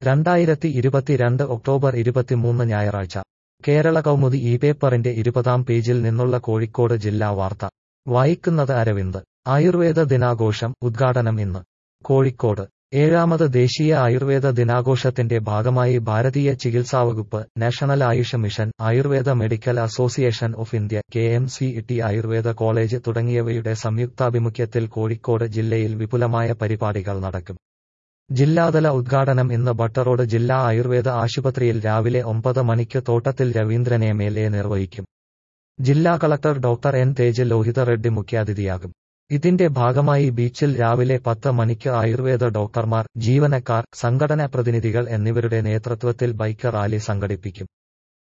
രണ്ടായിരത്തി ഇരുപത്തിരണ്ട് ഒക്ടോബർ ഇരുപത്തിമൂന്ന് ഞായറാഴ്ച കേരള കൗമുദി ഈ പേപ്പറിന്റെ ഇരുപതാം പേജിൽ നിന്നുള്ള കോഴിക്കോട് ജില്ലാ വാർത്ത വായിക്കുന്നത് അരവിന്ദ് ആയുർവേദ ദിനാഘോഷം ഉദ്ഘാടനം ഇന്ന് കോഴിക്കോട് ഏഴാമത് ദേശീയ ആയുർവേദ ദിനാഘോഷത്തിന്റെ ഭാഗമായി ഭാരതീയ ചികിത്സാവകുപ്പ് national Ayush mission Ayurveda medical association of India K M C T Ayurveda college തുടങ്ങിയവയുടെ സംയുക്താഭിമുഖ്യത്തിൽ കോഴിക്കോട് ജില്ലയിൽ വിപുലമായ പരിപാടികൾ നടക്കും ജില്ലാതല ഉദ്ഘാടനം ഇന്ന് ബട്ടറോഡ് ജില്ലാ ആയുർവേദ ആശുപത്രിയിൽ രാവിലെ ഒമ്പത് മണിക്ക് തോട്ടത്തിൽ രവീന്ദ്രൻ എം എൽ എ നിർവഹിക്കും ജില്ലാ collector doctor N Tej Lohith Reddy മുഖ്യാതിഥിയാകും ഇതിന്റെ ഭാഗമായി ബീച്ചിൽ രാവിലെ പത്ത് മണിക്ക് ആയുർവേദ ഡോക്ടർമാർ ജീവനക്കാർ സംഘടനാ പ്രതിനിധികൾ എന്നിവരുടെ നേതൃത്വത്തിൽ ബൈക്ക് റാലി സംഘടിപ്പിക്കും